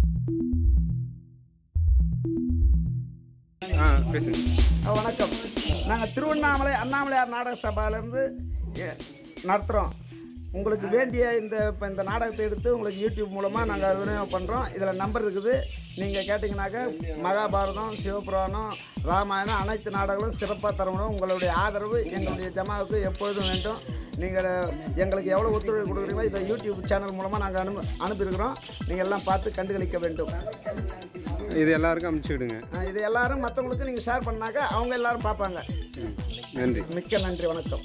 ஆ பேசுங்க அஹ் வணக்கம் நாங்கள் திருவண்ணாமலை அண்ணாமலையார் நாடக சபாவிலேருந்து நடத்துகிறோம் உங்களுக்கு வேண்டிய இந்த இப்போ இந்த நாடகத்தை எடுத்து உங்களுக்கு யூடியூப் மூலமாக நாங்கள் விநியோகம் பண்ணுறோம் இதில் நம்பர் இருக்குது நீங்கள் கேட்டிங்கனாக்கா மகாபாரதம் சிவபுராணம் ராமாயணம் அனைத்து நாடகங்களும் சிறப்பாக தரணும் உங்களுடைய ஆதரவு எங்களுடைய ஜமாவுக்கு எப்பொழுதும் வேண்டும் நீங்கள் எங்களுக்கு எவ்வளோ ஒத்துழைப்பு கொடுக்குறீங்களோ இதை யூடியூப் சேனல் மூலமாக நாங்கள் அனு அனுப்பியிருக்கிறோம் நீங்கள் எல்லாம் பார்த்து கண்டுகளிக்க வேண்டும் இது எல்லாருக்கும் அமுச்சு விடுங்க அஹ் இது எல்லாரும் மற்றவங்களுக்கு நீங்கள் ஷேர் பண்ணாக்கா அவங்க எல்லாரும் பார்ப்பாங்க ம், நன்றி மிக்க நன்றி வணக்கம்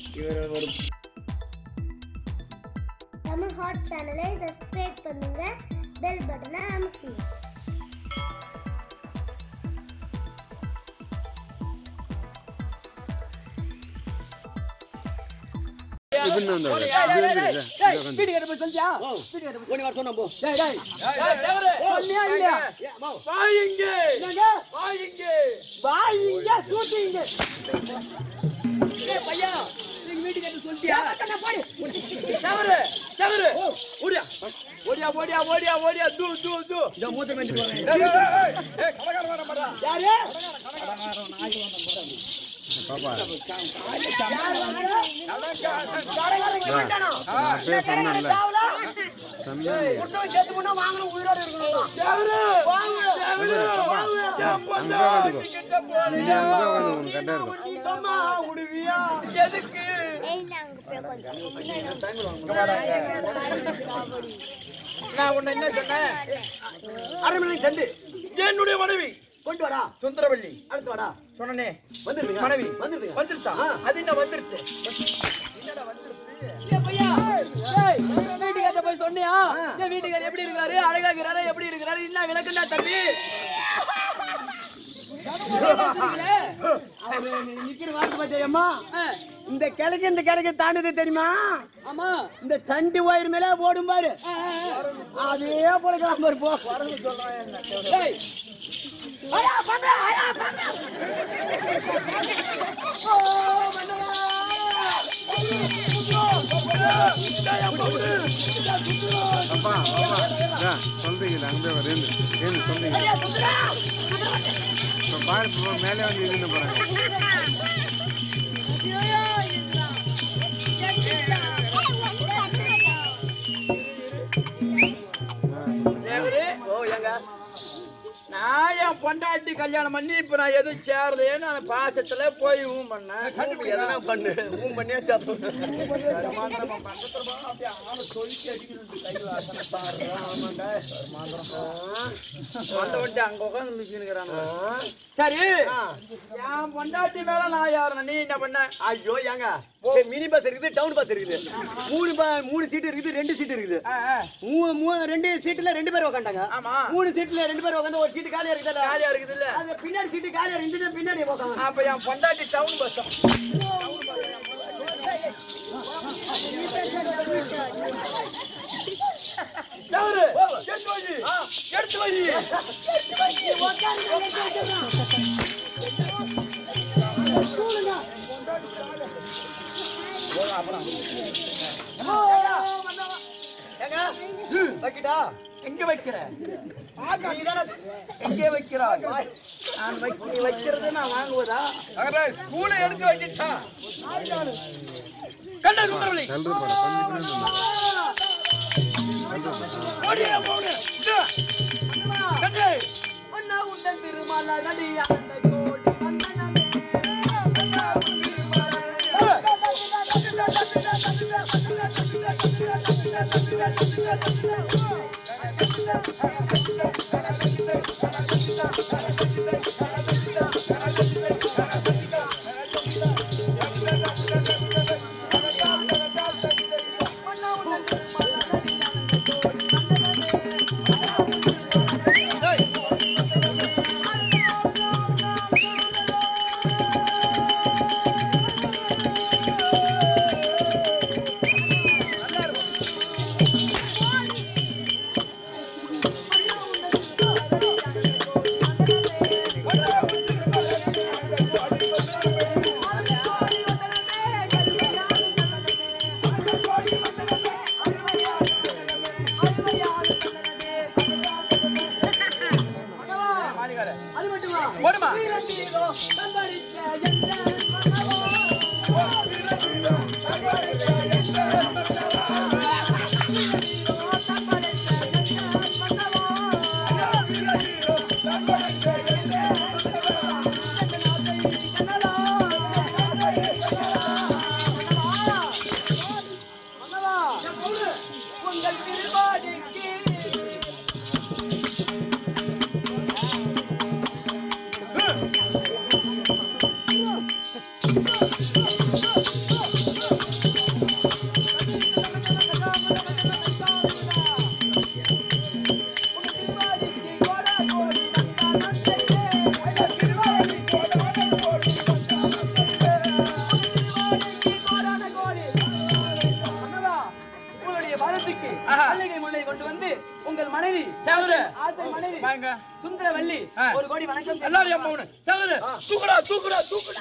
தமிழ் ஹாட் சேனலை சப்ஸ்கிரைப் பண்ணுங்க பெல் பட்டனை அமுக்குங்க இப்படி வந்து இப்படி வந்து வீட்டுக்கு போய் சொல்லியா போனி வர சொன்னோம் போ டேய் டேய் சொல்லியா இல்லையா வாயிங்க என்னங்க? வாயிங்க வாயிங்க தூக்கிங்க டேய் பையா நீங்க வீட்டுக்கு வந்து சொல்லியா கண்ணா போடி தவறு தவறு ஓடியா ஓடியா ஓடியா ஓடியா ஓடியா தூ தூ தூ இந்த மூத்த மென்று போகிறேன் யாரு பாப்பா யாரு நான் பேர் சொன்னேன்ல சொன்னேன் கொடுத்தவன் செத்து போனா வாங்கணும் உயிரோட இருக்கணும் தவறு வாங்க பாப்பா அங்கே உட்காந்துக்கோ நீ அங்கே உட்காந்து உனக்கு கரெக்டாக இருக்கும் நீ சொன்னா முடிவியா எதுக்கு ஏய் நாங்க போய் நான் உன்னை என்ன சொன்னேன் அரண்மனை சென்று என்னுடைய மனைவி கொண்டு வாடா சுந்தரவள்ளி அடுத்து வாடா சொன்னனே வந்துருங்க மனைவி வந்துருங்க வந்துருத்தா அது என்ன வந்துருச்சு வீட்டுக்கார போய் சொன்னியா என் வீட்டுக்காரர் எப்படி இருக்காரு அழகா இருக்கிறாரா எப்படி இருக்காரு என்ன விளக்குண்டா தம்பி அவரு நிக்கிற வார்த்தை பாத்தியம்மா இந்த கிழக்கு இந்த கிழக்கு தாண்டது தெரியுமா ஆமா இந்த சண்டி வயிறு மேல ஓடும் பாரு அதே போல கிளம்ப போ டேய். ஐயா, பண்றா, ஐயா, பண்றா. ஓ, மன்னவா. அப்பா பாப்பா ஆ சொல்றீங்க அங்கே வரேன் ஏன்னு சொல்றீங்க இப்போ பாரு இப்போ மேலே வந்து இருந்து போகிறாங்க சேவரி ஓ எங்க நான் என் பொண்டாட்டி கல்யாணம் பண்ணி இப்ப நான் எதுவும் சேரலையேன்னு நான் பாசத்துல போய் ஊம் பண்ணேன் எதனா பண்ணு ஊம் பண்ணியா சாப்பிடு அந்த வண்டி அங்க உட்காந்து மிஷினுக்கிறான் சரி என் பொண்டாட்டி மேல நான் யாரு நீ என்ன பண்ண ஐயோ ஏங்க மினி பஸ் இருக்குது டவுன் பஸ் இருக்குது மூணு ப- மூணு சீட் இருக்குது ரெண்டு சீட் இருக்குது ஆ, ஆ. மூணு மூணு ரெண்டு சீட்ல ரெண்டு பேர் உட்காண்டாங்க ஆமா. மூணு சீட்ல ரெண்டு பேர் உட்காந்து ஒரு சீட் காலியா இருக்குல்ல காலியா இருக்குது இல்ல அந்த பின்னாடி சீட்டு காலியா ரெண்டு பின்னாடி உட்காந்து அப்ப என் பொண்டாட்டி டவுன் பஸ் தவறு எடுத்து வை எடுத்து வை ஏங்க வைக்கிட்டா எங்க வைக்கிற எங்கே வைக்கிறாய் நான் வைக்க நீ வைக்கிறது நான் வாங்குவதா ஸ்கூலை எடுத்து வச்சுட்டா கண்ணா சுந்தரவள்ளி கல்று போட கொஞ்சம் பின்னாடி வந்து. ஓடியா போடு கண்ணே அண்ணா உந்தன் திருமாலா கடியா அந்த கோடி வந்தனமே அண்ணா உன் உங்கள் திருவாடிக்கு உங்களுடைய பாதத்துக்கு ஆஹா. மல்லிகை முல்லை கொண்டு வந்து உங்கள் மனைவி சகோதர ஆசை மனைவி வாங்க சுந்தரவல்லி ஆ. ஒரு கோடி வணக்கம் எல்லாரும் என் மகனு சகோதர தூக்குடா தூக்குடா தூக்குடா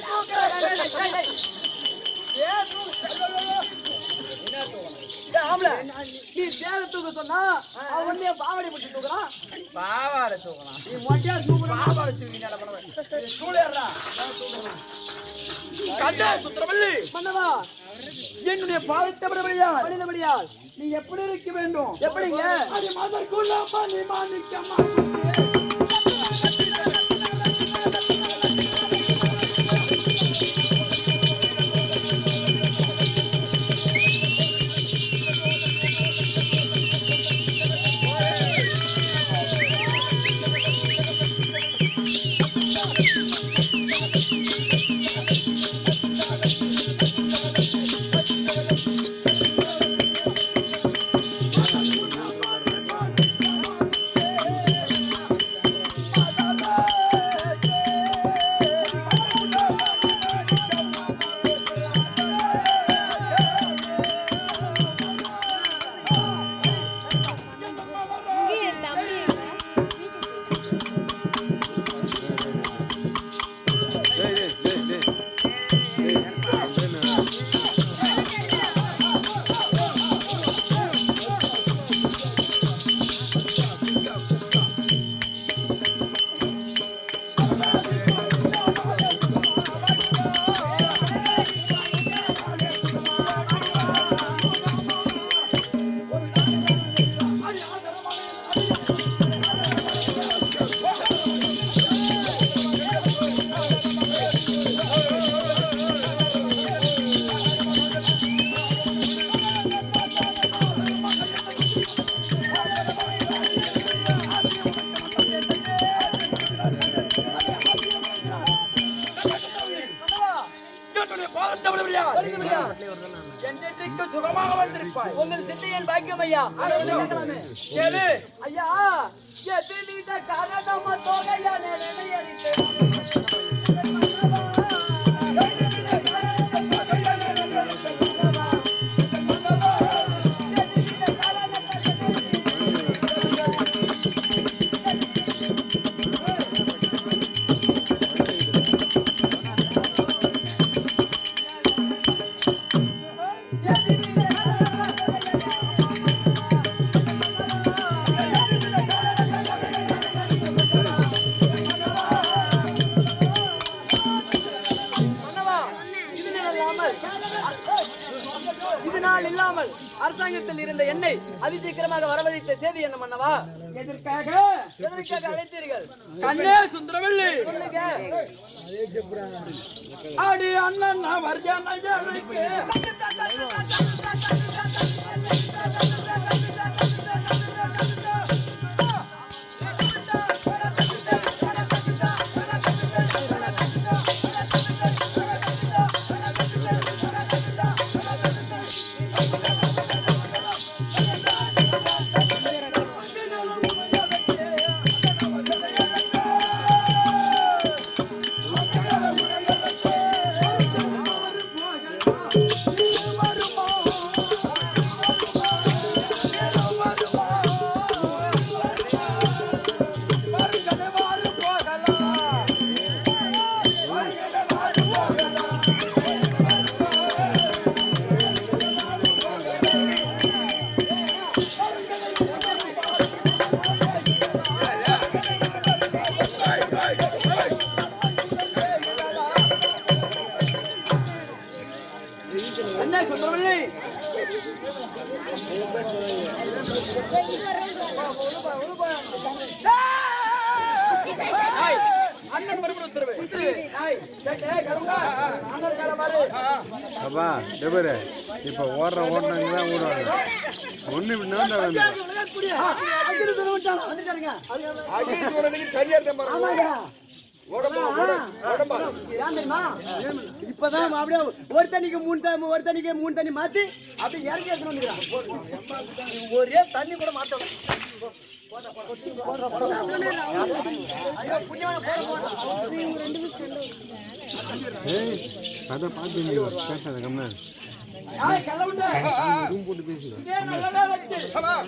ஏய், ஆம்பளை, நீ தேர தூக்க சொன்னா அவன் வந்து என் பாவாடை பிடிச்சி தூக்குறான் பாவாடை தூக்கலாம் நீ மொட்டையா தூக்குறான் பாவாடை தூக்கி நடப்பட சூழறா கண்டா சுத்திரமல்லி மன்னவா என்னுடைய பாதத்தை விடபடியால் பண்ணினபடியால் நீ எப்படி இருக்க வேண்டும் எப்படிங்க அது மதற்குள்ளப்பா நீ மாணிக்கம்மா இங்கே என் தம்பி இருக்கான். டேய் டேய் டேய் டேய் டேய் அப்படின்னா என்னுடைய பாதத்தை விடபடியால் என்றைக்கு சுகமாக வந்திருப்பாய் உங்கள் சிந்தையன் பாக்கியம் ஐயா அதை வந்து கேட்கலாமே கேளு ஐயா எதிரித காரணமா தோகையா நினையறித்து மன்னவா, இது நாள் இல்லாமல் இது நாள் இல்லாமல் அரசாங்கத்தில் இருந்த எண்ணெய் அதிசீக்கிரமாக வரவழைத்த செய்தி என்ன மன்னவா எதற்காக எதற்காக அழைத்தீர்கள் கண்ணே சுந்தரவல்லி சொல்லுங்க அடி அண்ணன் நான் வர்ஜான ஏழைக்கு வருமா ஏய், அண்ணன் மறுபடியும் உத்தரவு ஏய், ஏய், கிளம்புடா. அண்ணன் கிளம்பாரு. அப்பா டெபரு இப்போ ஓடுற ஓடுனாங்க தான் ஓடுவாங்க ஒன்று இப்படி நோண்டா வந்து ஏன் தெரியுமா? இப்பதான் அப்படியே ஒரு தண்ணிக்கு மூணு தண்ணி ஒரு தண்ணிக்கு மூணு தண்ணி மாத்தி அப்படி இறக்கி எடுத்துட்டு வந்துக்கிறான் ஒரே தண்ணி கூட மாத்தணும் ஏய் அதை பார்த்து நீ பேசாத கம்மியா ஏய், கிளம்புடா. ரூம் போட்டு பேசுங்க இதே நல்லதா வச்சு.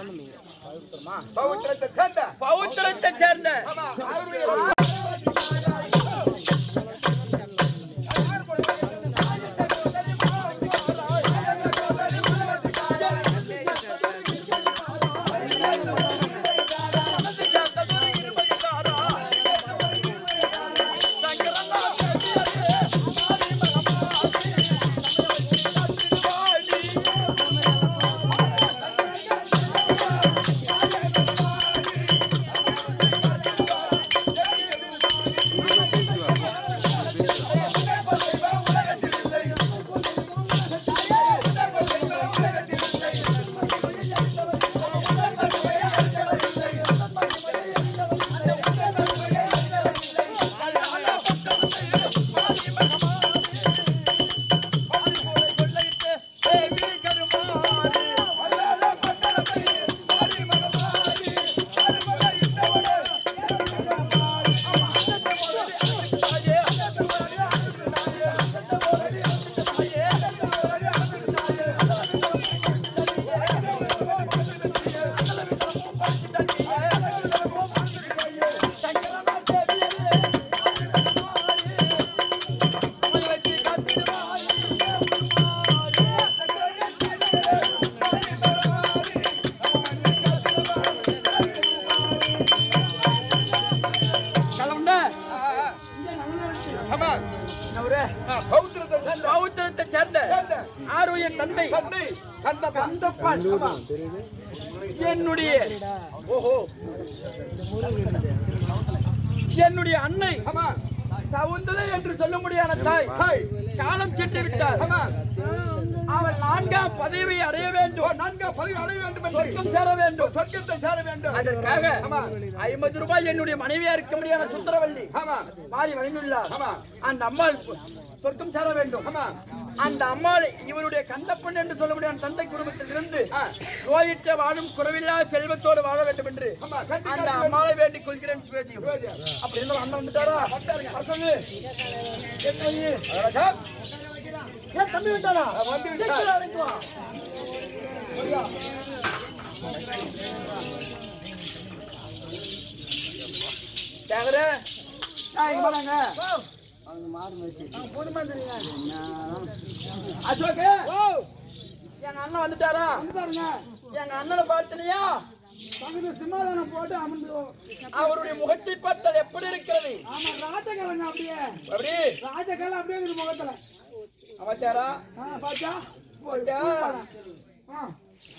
பௌத்திரத்தை சேர்ந்த கிளம்புடா. என்ன ஊரு? பௌத்திரத்தை சேர்ந்த ஆரோக்கிய தந்தை கந்தப்பான் என்னுடைய ஓஹோ என்னுடைய அன்னை சவுந்தரை என்று சொல்ல முடியாத தாய் காலம் சென்று விட்டார் அவள் நான்காம் பதவியை அடைய வேண்டும் நான்காம் பதவி அடைய வேண்டும் சொர்க்கம் சேர வேண்டும் சொர்க்கத்தை சேர வேண்டும் அதற்காக ஐம்பது ரூபாய் என்னுடைய மனைவியா இருக்க முடியாத சுந்தரவல்லி மாறி வழங்கியுள்ளார் அந்த அம்மாள் சொர்க்கம் சேர வேண்டும் அந்த அம்மாள் இவருடைய கந்தப்பன் என்று சொல்ல முடியாத தந்தை குடும்பத்தில் இருந்து நோயிற்ற வாழும் குறைவில்லா செல்வத்தோடு வாழ வேண்டும் என்று அந்த அம்மாளை வேண்டிக் கொள்கிறேன் சுவேதி அப்படி இருந்தாலும் அண்ணன் வந்துட்டாரா வர சொல்லு என் பையன். ஏன் தம்பி விட்டாரா வந்து சீக்கிரம் அழைத்து வா. சேகரே நான் இங்க போறாங்க அசோக் எங்க அண்ணன் வந்துட்டாரா எங்க அண்ணனை பார்த்தனியா சிம்மாதானம் போட்டு அமர்ந்து அவருடைய முகத்தை பார்த்தால் எப்படி இருக்கிறது ஆமா ராஜகாலங்க அப்படியே அப்படி ராஜகாலம் அப்படியே இருக்குது முகத்துல அமைச்சாரா ஆ, பாத்தா பாத்தியா? ஆ.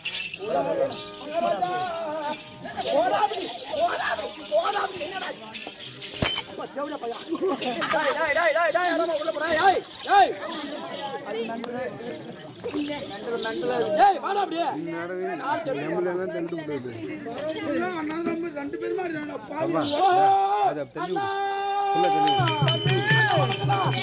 டேய், டேய், டேய், டேய், டேய், யாரம்மா உள்ள போறா? ஏய், ஏய். அது நண்டுல. நண்டுல, நண்டுல. ஏய், வாடா அப்படியே. நம்மளெல்லாம் தண்டு விடுது ரெண்டு பேருமா அப்பா ஓ, அதை தள்ளி அண்ணா. உள்ள தள்ளி விடு.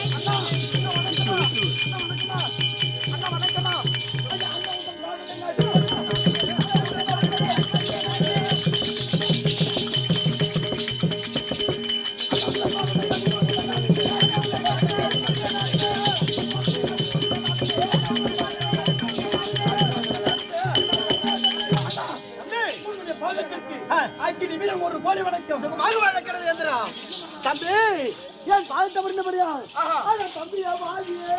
உன்னுடைய பாதத்திற்கு ஐந்து நிமிடம் ஒரு கோடி வணக்கம் மறு வழக்கிறது எந்திரா தம்பி ஏன் பாதத்தை விழுந்தபடியா ஆஹா. அட தம்பியா வாங்கியே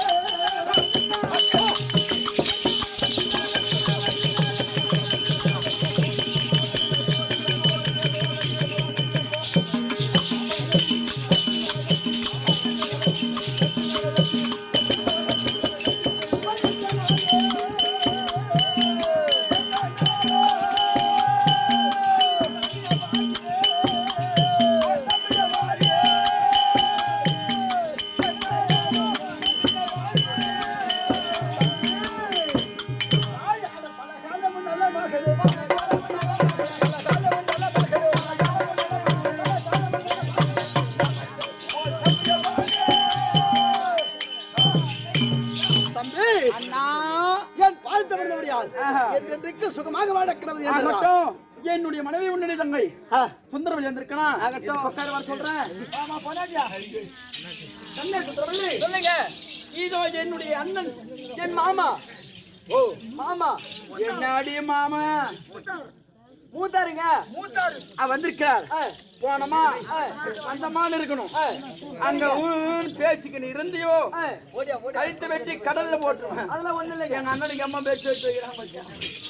என்றைக்கு சுகமாக வாழக்கிறது என்று ஆகட்டும் என்னுடைய மனைவி உன்னுடைய தங்கை ஆ, சுந்தரவழி வந்திருக்கனா ஆகட்டும். உட்கார வர சொல்றேன் ஆமா பொண்டாட்டியா என்ன சுந்தரவழி சொல்லுங்க இதோ என்னுடைய அண்ணன் என் மாமா ஓ மாமா என்னடி மாமா மூத்தாருங்க மூத்தாரு வந்திருக்கிறார் போனமா அந்தமான இருக்கணும் அங்க ஊன்னு பேசிக்கின்னு இருந்தியோ ஓடியா ஓடியா கழுத்து வெட்டி கடல்ல போட்டுருவேன் அதெல்லாம் ஒண்ணு இல்லைங்க எங்க அண்ணனுக்கு அம்மா பேச்சு வச்சு வைக்கிறான் பாத்தியா?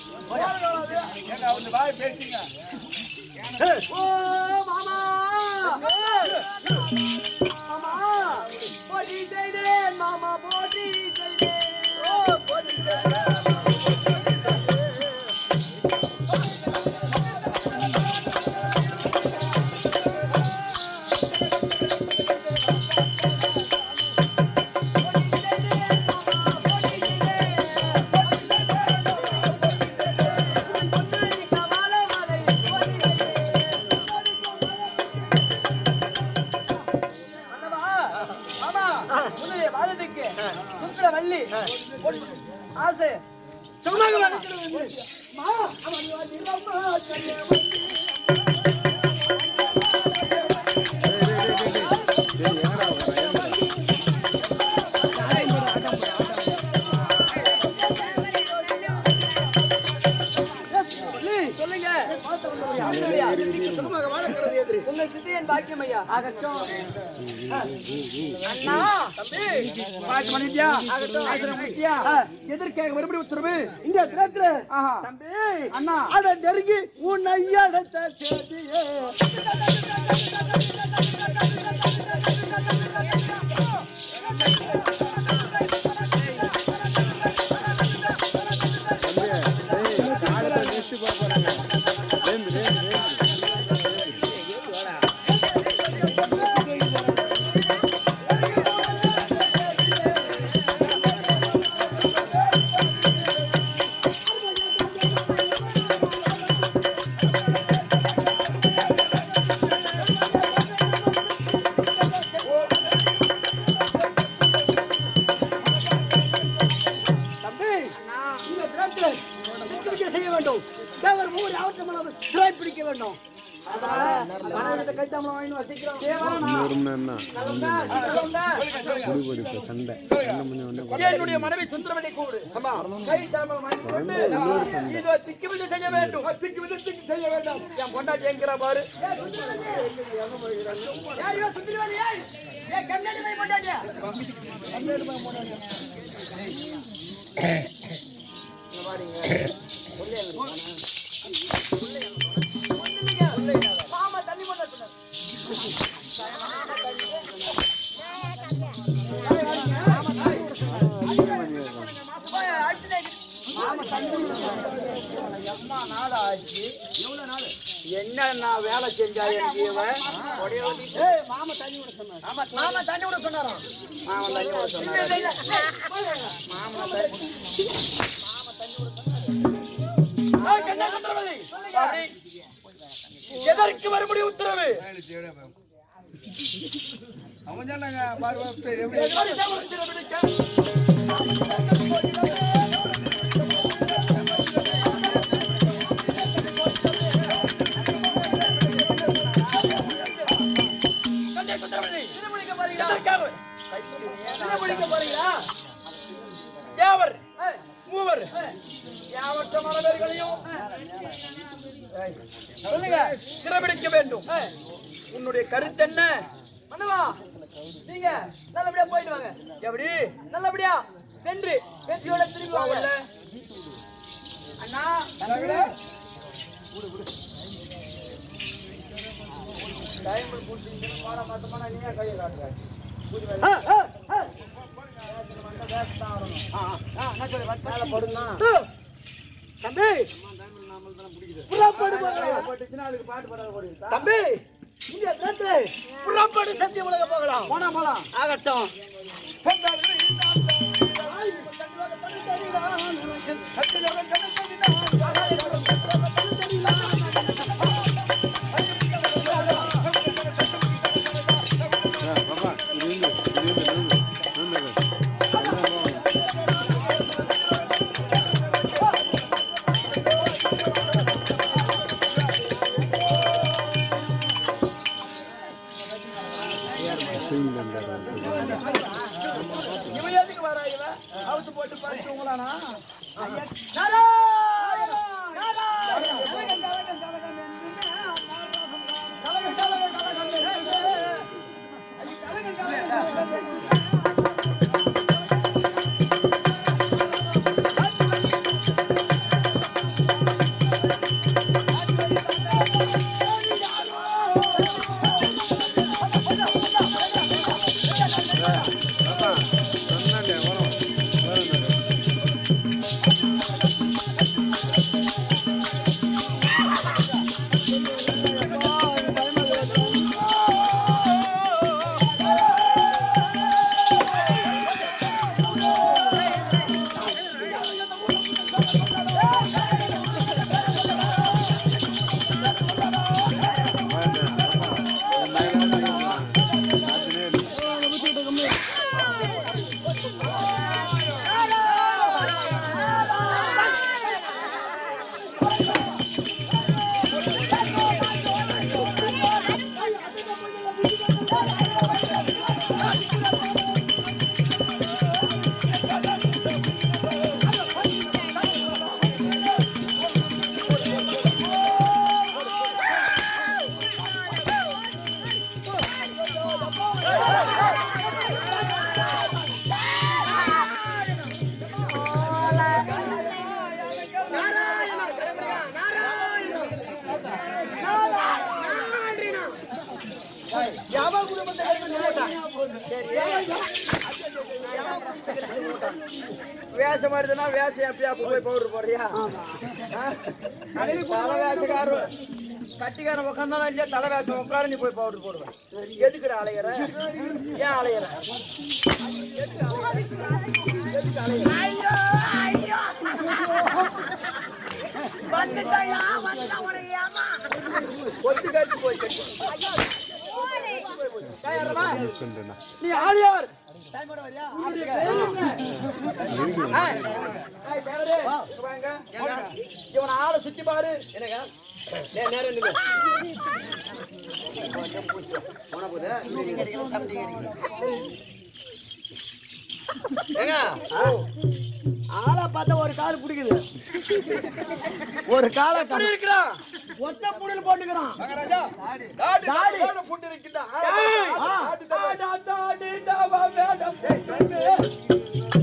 ஓ மாமா மாமா போட்டி செய்தேன் மாமா போட்டி செய்தேன் ஓ போட்டி ஆசை சுகமாக வாழக்கிறது சொல்லுங்க சுகமாக வாழக்கிறது என்று உங்க சித்தையன் பாக்கியம் ஐயா ஆகட்டும் அண்ணா தம்பி பாட்டு பண்ணிட்டியா ஆசிரம் பண்ணிட்டியா எதற்காக மறுபடியும் உத்தரவு இந்த தினத்துல ஆஹா தம்பி அண்ணா அட நெருங்கி உன் ஐயாடத்த சேதியே காலத்தை நெக்ஸ்ட் பார்ப்பாங்க ரேந்து ரேந்து ரேந்து தம்பி இந்த தினத்துல எச்சரிக்கை செய்ய வேண்டும் தேவர் மூணு அவற்றமான சிறை பிடிக்க வேண்டும் அதனால மனதை கைத்தாமலம் வாங்கி வசிக்கிறோம் ஒரு மணி நேரம் தான் குடி குடிப்பு சண்டை சண்டை பண்ணி உடனே என்னுடைய மனைவி சுந்தரவனை கூடு கை தாமரை வாங்கி கொண்டு இதோ திக்கு விட்டு செய்ய வேண்டும் திக்கு விட்டு திக்கு செய்ய வேண்டும் என் பொண்டாட்டி என்கிற பாரு யாரையோ சுத்திடுவாரு ஏய் ஏய் கம்மியாடி போய் போட்டாட்டியா மாமா தண்ணி போட்டு எம்மா நாள் ஆச்சு என்ன நான் வேலை செஞ்சா எனக்கு இவன் உடைய ஊத்திட்டு ஏய் மாமா தண்ணி விட சொன்னாரு மாமா மாமா தண்ணி விட சொன்னாராம் மாமன் தண்ணி ஊத்த சொன்னாரு. ஆ, கண்ணா சுந்தரவதி. அப்படி. எதற்கு மறுபடியும் உத்தரவு அவன் சொன்னாங்க பாரு எதற்கு உத்தரவு பிடிக்க? கண்ணா சுந்தரவதி. எதற்காக? பிடிக்க போறீங்களா தேவர் மூவர் யாவற்ற மலர்களையும் சொல்லுங்க சிறப்பிடிக்க வேண்டும் உன்னுடைய கருத்து என்ன மன்னவா நீங்க நல்லபடியா போயிட்டு வாங்க எப்படி நல்லபடியா சென்று வெற்றியோட திரும்பி வாங்க போகல அண்ணா தம்பி புறப்படு தம்பி இந்த தினத்துல புறப்படு சத்திய உலக போகலாம் போனா போலாம் ஆகட்டும் பாப்பா இது இருந்து இது இருந்து இருந்து இருந்து அவுத்து போட்டு பறிச்சு உங்களானா அப்பா சொன்னாண்டே வரும் வரும் வேஷம் வருதுன்னா வேஷம் எப்படியா போய் பவுடர் போடுறியா ஆ? தலை வேஷக்காரர் கட்டிக்காரன் உட்காந்தாலும் இல்லையா தலை வேஷம் உட்கார நீ போய் பவுடர் போடுவேன் எதுக்குடா அலையிற ஏன் அலையிற ஒத்து கட்டி போய் கட்டி தயாரமா? நீ ஆள் யார் உன்னுடைய பேர் என்ன? ஏய், ஏய், தேவரே, இங்க வாங்க. இவனை ஆளை சுத்தி பாரு என்னங்க நேரம் நேரம் நில்லு. ஆளை பார்த்தா ஒரு கால் பிடிக்குது ஒரு காலை எப்படி இருக்கிறான் ஒத்த புடல் போட்டுக்கிறான் தாடி. ஏய், ஆடா, தாடி, டவா, வேடம், தங்கு.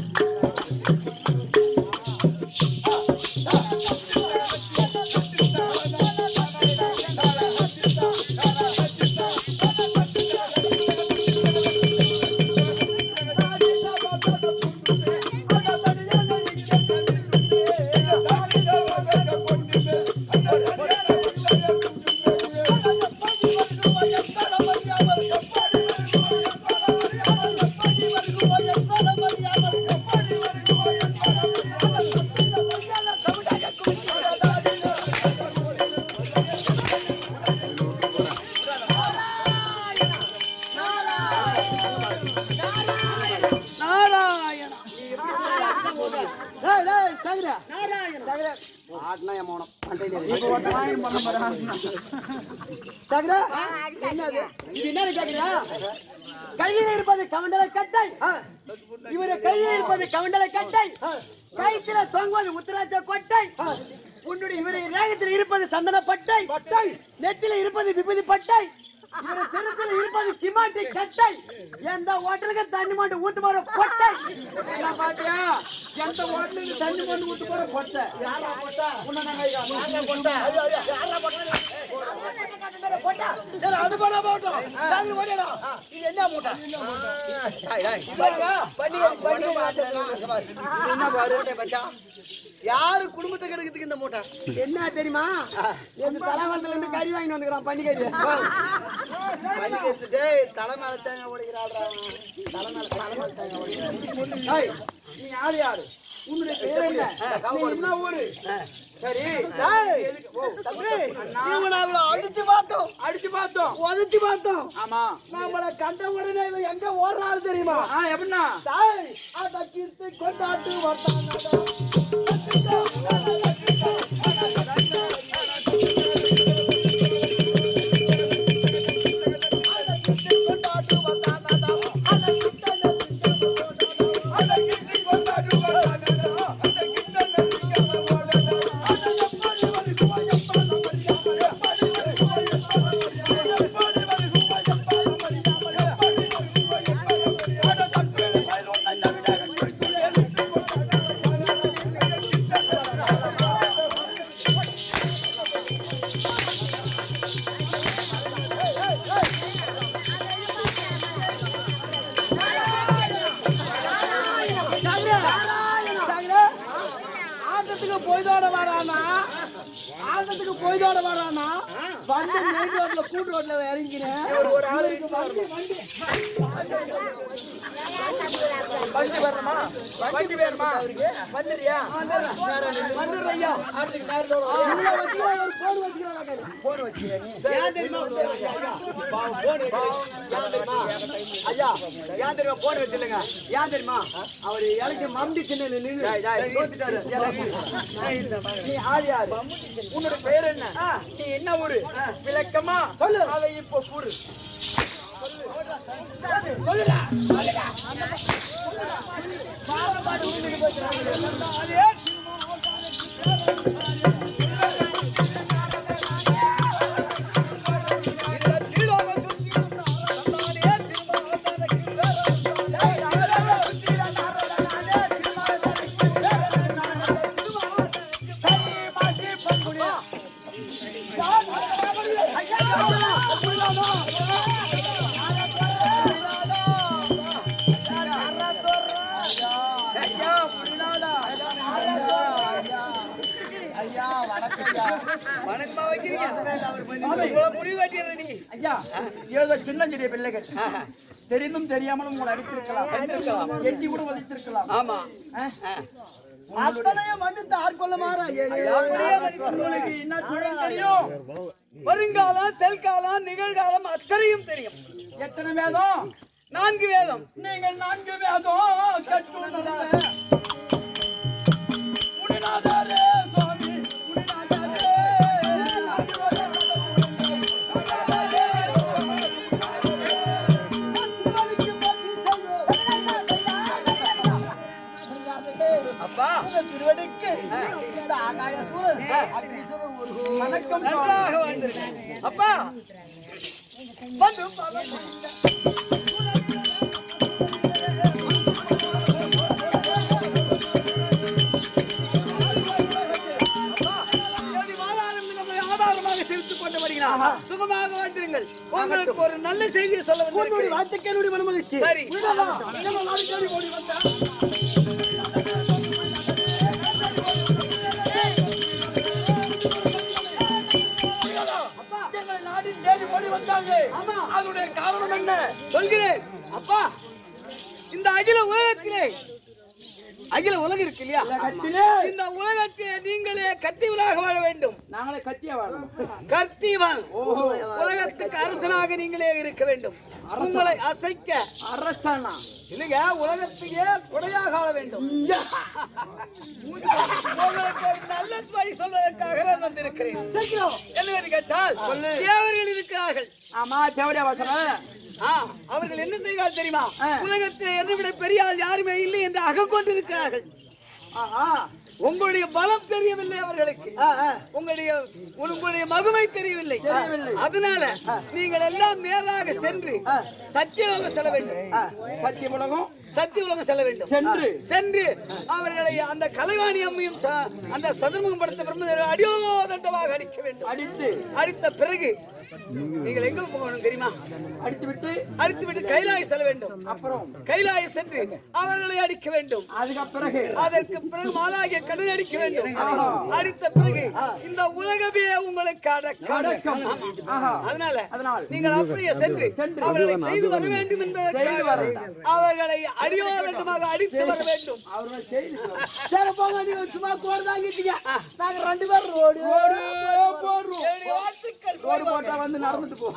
நாராயணா டேய் டேய் சகரா சகரா ஆட்னா என் மௌனம் மண்டையில சகரா என்னது இது என்ன கேக்குறியா கையில் இருப்பது கமண்டல கட்டை இவரு கையில் இருப்பது கமண்டல கட்டை கைத்துல தொங்குவது உத்தராட்ச கொட்டை உன்னுடைய இவரு ரேகத்தில் இருப்பது சந்தன பட்டை பட்டை நெத்தில இருப்பது விபூதி பட்டை இவரு சிரத்தில் இருப்பது சிமாட்டி கட்டை எந்த ஹோட்டலுக்கு தண்ணி மாட்டு ஊத்து போற கொட்டை நான் பாத்தியா எந்த ஹோட்டலுக்கு தண்ணி கொண்டு ஊத்து போற கொட்டை உன்னை நாங்க ஐயா, நாங்க கொட்டை ஏய், அது போனா போகட்டும். சாகுது போடியாடா. இது என்ன மூட்டை? பாருங்க, பண்டிகை பண்டிகை இங்க பாரு. இது என்ன பாரு? மூட்டை பச்சா. யாரு குடும்பத்தை கெடுக்கிறதுக்கு இந்த மூட்டை என்ன தெரியுமா எந்த தலைவரத்துல இருந்து கறி வாங்கி வந்துக்கிறான் பண்டிகை பண்டிகை டேய் தலை மேல தேங்க ஓடிக்கிறாள் தலை மேல தலை மேல தேங்க ஓடிக்கிறாள் ஏய், நீ யார் யாரு உன்னுடைய பேர் என்ன நீ என்ன ஊரு சரி எதுக்கு? ஓ, இவனை அவளை அடிச்சு பார்த்தோம் அடிச்சு பார்த்தோம் உதச்சு பார்த்தோம் ஆமா நம்மள கண்ட உடனே இவன் எங்க ஓடுறாரு தெரியுமா ஆ எப்படின்னா தாய் அத கீர்த்தி கொண்டாட்டு வந்தாங்க கொண்டாட்டு வந்தாங்க பொய்தோட வரானா ஆட்டத்துக்கு பொய்தோட வரானா வந்து மெயின் ரோட்ல கூட்டு ரோட்ல இறங்கினேன் ஒரு ஆள் வண்டி வண்டி வண்டி வரணுமா வண்டி வேணுமா வந்துடுறியா வந்துடுற ஐயா ஆட்டுக்கு நேரம் தோறும் உள்ள வச்சுக்கலாம், ஒரு phone வச்சுக்கலாம் கையில. ஏன் தெரியுமா வந்துடுற ஐயா? ஐயா ஏன் தெரியுமா போன் வச்சிருங்க ஏன் தெரியுமா அவர் இலைக்கு மம்டி சின்ன நின்று தோத்துட்டாரு நீ ஆள் யாரு உன்னோட பேர் என்ன நீ என்ன ஊரு விளக்கமா சொல்லு அதை இப்போ கூறு ஐயா வணக்கம் ஐயா வணக்கமா வைக்கிறீங்க உங்களை முடிவு கட்டிடுற நீ ஐயா ஏதோ சின்ன சிறிய பிள்ளைகள் தெரிந்தும் தெரியாமலும் உங்களை அடித்திருக்கலாம் எட்டி கூட வலித்திருக்கலாம் ஆமா ஆ? அத்தனையும் மன்னித்து ஆட்கொள்ள மாறா உங்களுக்கு என்ன சொல்றது தெரியும் வருங்காலம் செல்காலம் நிகழ்காலம் அத்தனையும் தெரியும் எத்தனை வேதம் நான்கு வேதம் நீங்கள் நான்கு வேதம் கற்றுள்ளதாலே முனிநாதரே சுவாமி முனிநாதரே நான்கு அப்பா திருவடிக்கு வணக்கம் நன்றாக வாழ்ந்திருக்கேன். அப்பா வந்து பல- அப்பா, என்னுடைய வாதாரத்தில் நம்மை ஆதாரமாக செலுத்திக் கொண்டு வருகிறார். சுகமாக வாழ்ந்திருங்கள் உங்களுக்கு ஒரு நல்ல செய்தியை சொல்ல வந்திருக்கிறேன் வாழ்த்துக்களுடைய மனமகிழ்ச்சி சரி ஓடி வந்தேன் எங்களை நாடி தேடி ஓடி வந்தாங்க அதனுடைய காரணம் என்ன சொல்கிறேன் அப்பா இந்த அகில உலகத்திலே அகில உலகம் இருக்கு இல்லையா கத்திலே இந்த உலகத்திலே நீங்களே கத்திவனாக வாழ வேண்டும் நாங்களே கத்தியா வாழணும் கர்த்திவன் உலகத்துக்கு அரசனாக நீங்களே இருக்க வேண்டும் உங்களை அசைக்க அரசானா இல்லைங்க உலகத்துக்கே கொடையாக ஆள வேண்டும் உங்களுக்கு ஒரு நல்ல சுவை சொல்வதற்காக நான் வந்திருக்கிறேன் என்னவென்று கேட்டால் தேவர்கள் இருக்கிறார்கள் ஆமா தேவடியா வாசனம் ஆ, அவர்கள் என்ன செய்கிறார்கள் தெரியுமா ஆ. உலகத்தில் என்னை விட பெரிய ஆள் யாருமே இல்லை என்று அகம் கொண்டிருக்கிறார்கள் ஆஹா உங்களுடைய பலம் தெரியவில்லை அவர்களுக்கு உங்களுடைய உங்களுடைய மகுமை தெரியவில்லை அதனால நீங்கள் எல்லாம் நேராக சென்று சத்தியலோகம் செல்ல வேண்டும் சத்திய உலகம் சத்தியலோகம் செல்ல வேண்டும் சென்று சென்று அவர்களை அந்த கலைவாணி அம்மையும் ச- அந்த சதுர்முகம் படுத்த பிரம்மதேவரை அடியோதண்டமாக அடிக்க வேண்டும் அடித்து அடித்த பிறகு நீங்கள் எங்க போகணும் தெரியுமா அடித்து விட்டு அடித்து விட்டு கைலாயம் செல்ல வேண்டும் அப்புறம் கைலாயம் சென்று அவர்களை அடிக்க வேண்டும் அதுக்கு பிறகு அதற்கு பிறகு மாலாகிய கடல் அடிக்க வேண்டும் அடித்த பிறகு இந்த உலகமே உங்களுக்கு அடக்கம் அடக்கம். ஆமா. ஆஹா. அதனால அதனால் நீங்கள் அப்படியே சென்று அவர்களை செய்து வர வேண்டும் செய்து என்பதற்காக வரலாம். அவர்களை அடியோதட்டமாக அடித்து வர வேண்டும் அவர்கள் செய்தி சரி போங்க நீங்க சும்மா கோடு தாங்கிட்டீங்க நாங்க ரெண்டு பேரும் ரோடு போடுறோம் வாழ்த்துக்கள் ரோடு போட்டா வந்து நடந்துட்டு போ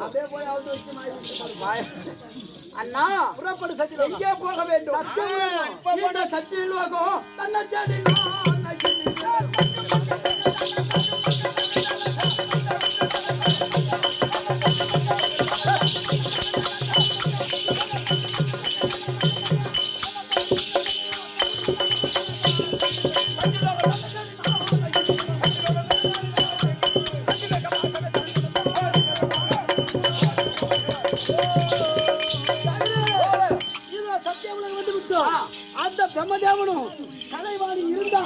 அண்ணா புறப்படு சத்தியம் எங்கே போக வேண்டும் இந்த சத்திய லோகம் தன்னை தேடி நான் நகிழ்ந்தேன். இதோ சத்திய உலகம் வந்து விட்டோம் அந்த பிரம்மதேவனும் கலைவாணி இருந்தா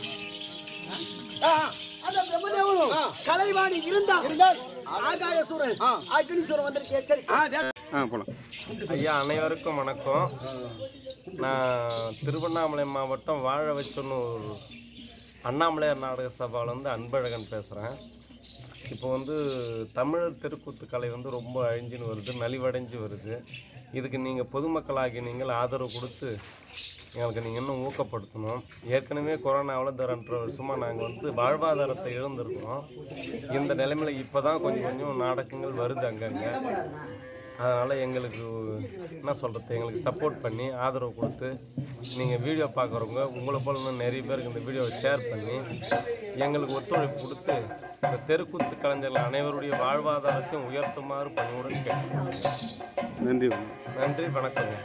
அந்த பிரம்மதேவனும் கலைவாணி இருந்தா ஆகாயசூரன் அக்னிசூரன் வந்திருக்கு எச்சரிக்கை ஐயா அனைவருக்கும் வணக்கம் நான் திருவண்ணாமலை மாவட்டம் வாழ வச்சொன்னு ஒரு அண்ணாமலையார் நாடக சபாவிலேருந்து அன்பழகன் பேசுகிறேன் இப்போ வந்து தமிழர் தெருக்கூத்து கலை வந்து ரொம்ப அழிஞ்சுன்னு வருது நலிவடைஞ்சு வருது இதுக்கு நீங்கள் பொதுமக்களாகி நீங்கள் ஆதரவு கொடுத்து எங்களுக்கு நீங்கள் இன்னும் ஊக்கப்படுத்தணும் ஏற்கனவே கொரோனாவில் இந்த ரெண்டரை வருஷமாக நாங்கள் வந்து வாழ்வாதாரத்தை இழந்திருக்கிறோம் இந்த நிலைமையில் இப்போ தான் கொஞ்சம் கொஞ்சம் நாடகங்கள் வருது அங்கங்கே அதனால் எங்களுக்கு என்ன சொல்கிறது எங்களுக்கு சப்போர்ட் பண்ணி ஆதரவு கொடுத்து நீங்கள் வீடியோ பார்க்குறவங்க உங்களை போல இன்னும் நிறைய பேருக்கு இந்த வீடியோவை ஷேர் பண்ணி எங்களுக்கு ஒத்துழைப்பு கொடுத்து இந்த தெருக்கூத்து கலைஞர்கள் அனைவருடைய வாழ்வாதாரத்தையும் உயர்த்துமாறு பணிவுடன் கேட்கிறேன் நன்றி நன்றி வணக்கங்க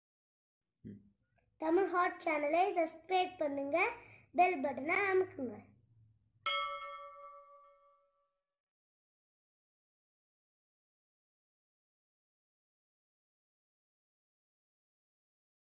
தமிழ் ஹாட் சேனலை சப்ஸ்கிரைப் பண்ணுங்க பெல் பட்டனை அமுக்குங்க